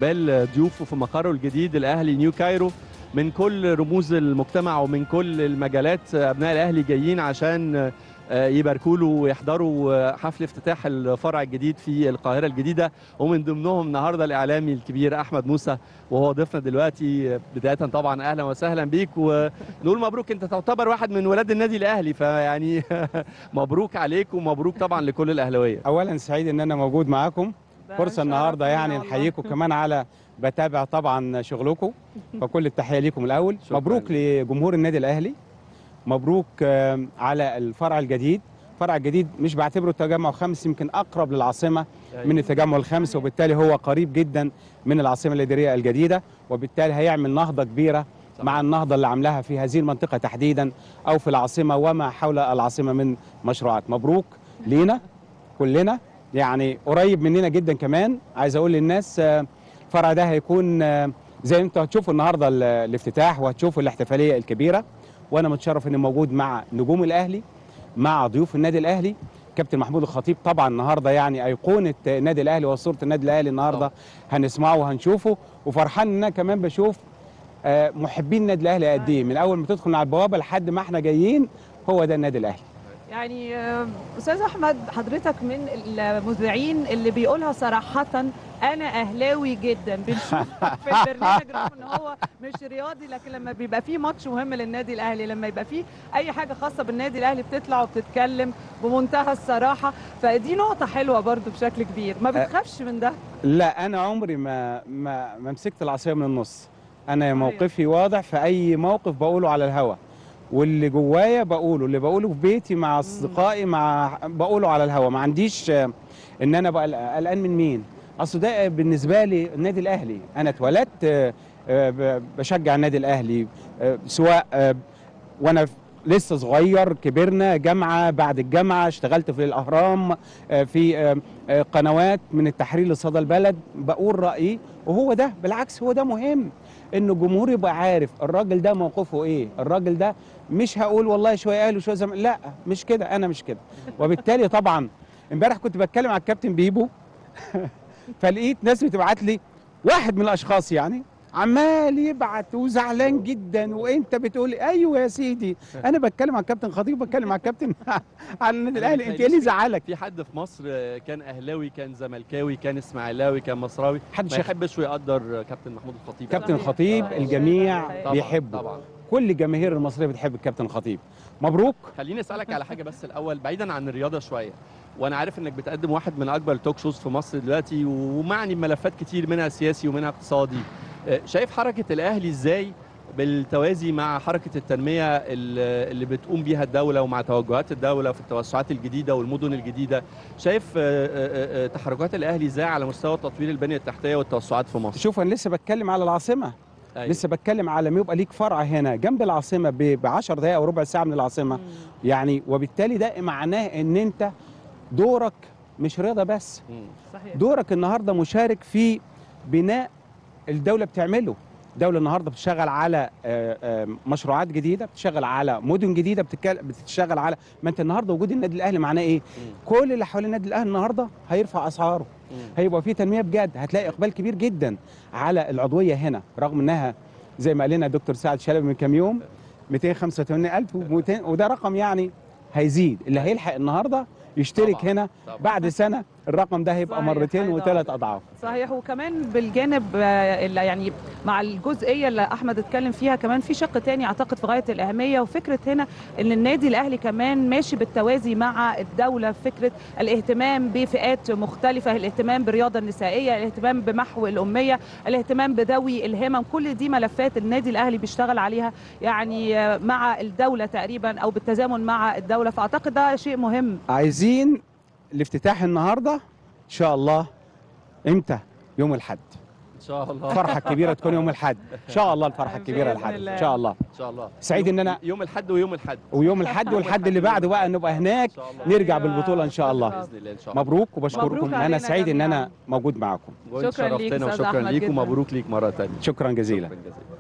بال ضيوفه في مقره الجديد الاهلي نيو كايرو من كل رموز المجتمع ومن كل المجالات ابناء الاهلي جايين عشان يباركوا له ويحضروا حفل افتتاح الفرع الجديد في القاهره الجديده ومن ضمنهم النهارده الاعلامي الكبير احمد موسى وهو ضيفنا دلوقتي بدايه طبعا اهلا وسهلا بيك ونقول مبروك انت تعتبر واحد من ولاد النادي الاهلي فيعني مبروك عليك ومبروك طبعا لكل الاهلاويه اولا سعيد ان انا موجود معاكم فرصه النهارده يعني نحييكم كمان على بتابع طبعا شغلكم فكل التحيه ليكم الاول شكراً. مبروك لجمهور النادي الاهلي مبروك آه، على الفرع الجديد الفرع الجديد مش بعتبره تجمع خامس يمكن اقرب للعاصمه من التجمع الخامس وبالتالي هو قريب جدا من العاصمه الاداريه الجديده وبالتالي هيعمل نهضه كبيره صح. مع النهضه اللي عاملاها في هذه المنطقه تحديدا او في العاصمه وما حول العاصمه من مشروعات مبروك لينا كلنا يعني قريب مننا جدا كمان عايز اقول للناس آه، الفرع ده هيكون آه، زي ما انتوا هتشوفوا النهارده ال- الافتتاح وهتشوفوا الاحتفاليه الكبيره وانا متشرف اني موجود مع نجوم الاهلي مع ضيوف النادي الاهلي كابتن محمود الخطيب طبعا النهارده يعني ايقونه النادي الاهلي وصوره النادي الاهلي النهارده هنسمعه وهنشوفه وفرحان ان انا كمان بشوف آه، محبين النادي الاهلي قد ايه من اول ما تدخل من على البوابه لحد ما احنا جايين هو ده النادي الاهلي يعني آه، استاذ احمد حضرتك من المذيعين اللي بيقولها صراحه انا اهلاوي جدا بنشوف في البرنامج رغم ان هو مش رياضي لكن لما بيبقى فيه ماتش مهم للنادي الاهلي لما يبقى فيه اي حاجه خاصه بالنادي الاهلي بتطلع وبتتكلم بمنتهى الصراحه فدي نقطه حلوه برضو بشكل كبير ما بتخافش من ده لا انا عمري ما ما ما مسكت العصايه من النص انا موقفي واضح في اي موقف بقوله على الهوا واللي جوايا بقوله اللي بقوله في بيتي مع اصدقائي مع بقوله على الهوا ما عنديش آه، ان انا بقى قلقان من مين اصل ده بالنسبه لي النادي الاهلي انا اتولدت آه، آه، ب- بشجع النادي الاهلي آه، سواء آه، وانا في- لسه صغير كبرنا جامعه بعد الجامعه اشتغلت في الاهرام آه، في آه، آه، قنوات من التحرير لصدى البلد بقول رايي وهو ده بالعكس هو ده مهم ان الجمهور يبقى عارف الراجل ده موقفه ايه الراجل ده مش هقول والله شويه اهلي وشويه زمالك لا مش كده انا مش كده وبالتالي طبعا امبارح كنت بتكلم على الكابتن بيبو فلقيت ناس بتبعت لي واحد من الاشخاص يعني عمال يبعت وزعلان جدا وانت بتقول ايوه يا سيدي انا بتكلم على الكابتن خطيب بتكلم على الكابتن على النادي الاهلي انت ايه اللي زعلك في حد في مصر كان اهلاوي كان زملكاوي كان اسماعيلاوي كان مصراوي حد ما شاف يحبش ويقدر كابتن محمود الخطيب كابتن صحيح. الخطيب صحيح. الجميع طبعاً. بيحبه طبعا كل الجماهير المصريه بتحب الكابتن الخطيب مبروك خليني اسالك على حاجه بس الاول بعيدا عن الرياضه شويه وانا عارف انك بتقدم واحد من اكبر التوك شوز في مصر دلوقتي ومعني بملفات كتير منها سياسي ومنها اقتصادي آه، شايف حركه الاهلي ازاي بالتوازي مع حركه التنميه ال- اللي بتقوم بيها الدوله ومع توجهات الدوله في التوسعات الجديده والمدن الجديده شايف آه، آه، آه، تحركات الاهلي ازاي على مستوى تطوير البنيه التحتيه والتوسعات في مصر شوف انا لسه بتكلم على العاصمه أيوة. لسه بتكلم على ما يبقى ليك فرع هنا جنب العاصمه ب 10 دقائق او ربع ساعه من العاصمه يعني وبالتالي ده معناه ان انت دورك مش رياضه بس مم. صحيح دورك النهارده مشارك في بناء الدوله بتعمله الدوله النهارده بتشتغل على آه، آه، مشروعات جديده بتشتغل على مدن جديده بتتكل- بتشتغل على ما انت النهارده وجود النادي الاهلي معناه ايه مم. كل اللي حوالين النادي الاهلي النهارده هيرفع اسعاره مم. هيبقى في تنميه بجد هتلاقي اقبال كبير جدا على العضويه هنا رغم انها زي ما قال لنا دكتور سعد شلبي من كام يوم 285000 و200 وده رقم يعني هيزيد اللي هيلحق النهارده يشترك طبعاً. هنا طبعاً. بعد سنه الرقم ده هيبقى صحيح، مرتين هيضاعف. وثلاث اضعاف صحيح وكمان بالجانب آه، اللي يعني مع الجزئيه اللي احمد اتكلم فيها كمان في شق تاني اعتقد في غايه الاهميه وفكره هنا ان النادي الاهلي كمان ماشي بالتوازي مع الدوله في فكره الاهتمام بفئات مختلفه الاهتمام بالرياضه النسائيه الاهتمام بمحو الاميه الاهتمام بذوي الهمم كل دي ملفات النادي الاهلي بيشتغل عليها يعني آه، مع الدوله تقريبا او بالتزامن مع الدوله فاعتقد ده شيء مهم عايزين الافتتاح النهارده ان شاء الله امتى يوم الاحد ان شاء الله الفرحه الكبيره تكون يوم الاحد ان شاء الله الفرحه الكبيره بإذن الاحد الله. ان شاء الله ان شاء الله سعيد يوم- إن أنا- يوم الاحد ويوم الاحد ويوم الاحد والحد اللي بعده بقى نبقى هناك إن شاء الله. نرجع أيوة. بالبطوله ان شاء الله باذن الله ان شاء الله مبروك مبروك وبشكركم انا علينا سعيد ان جميعاً. انا موجود معاكم وانت شكراً ليك شرفتنا أستاذ وشكرا أحمد ليك جداً. ومبروك ليك مره ثانيه شكرا جزيلا شكرا جزيلا